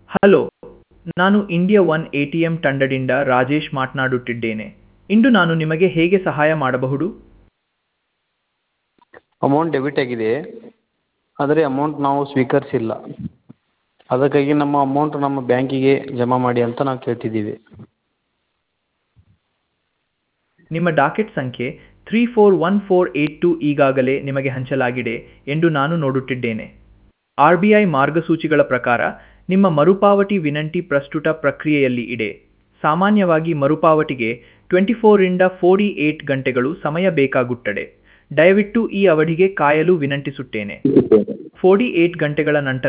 hello ನಾನು India one A T M ತಂಡದಿಂದ ರಾಜೇಶ್ ಮಾತನಾಡುತ್ತಿದ್ದೇನೆ ಇಂದು ನಾನು ನಿಮಗೆ ಹೇಗೆ ಸಹಾಯ ಮಾಡಬಹುದು ಅಮೌಂಟ್ ಡೆಬಿಟ್ ಆಗಿದೆ ಆದರೆ ಅಮೌಂಟ್ ನಾವು ಸ್ವೀಕರಿಸಿಲ್ಲ ಅದಕ್ಕಾಗಿ ನಮ್ಮ ಅಮೌಂಟ್ ನಮ್ಮ ಬ್ಯಾಂಕಿಗೆ ಜಮಾ ಮಾಡಿ ಅಂತ ನಾವು ಕೇಳ್ತಿದ್ದೀವಿ ನಿಮ್ಮ ಡಾಕೆಟ್ ಸಂಖ್ಯೆ three four one four eight two ಈಗಾಗಲೇ ನಿಮಗೆ ಹಂಚಲಾಗಿದೆ ಎಂದು ನಾನು ನೋಡುತ್ತಿದ್ದೇನೆ ಆರ್ ಬಿ ಐ ಮಾರ್ಗಸೂಚಿಗಳ ಪ್ರಕಾರ ನಿಮ್ಮ ಮರುಪಾವತಿ ವಿನಂತಿ ಪ್ರಸ್ತುತ ಪ್ರಕ್ರಿಯೆಯಲ್ಲಿ ಇದೆ ಸಾಮಾನ್ಯವಾಗಿ ಮರುಪಾವತಿಗೆ ಟ್ವೆಂಟಿ ಫೋರಿಂದ ಫೋರ್ಟಿ ಏಟ್ ಗಂಟೆಗಳು ಸಮಯ ಬೇಕಾಗುತ್ತದೆ ದಯವಿಟ್ಟು ಈ ಅವಧಿಗೆ ಕಾಯಲು ವಿನಂತಿಸುತ್ತೇನೆ ಫೋರ್ಟಿ ಏಟ್ ಗಂಟೆಗಳ ನಂತರ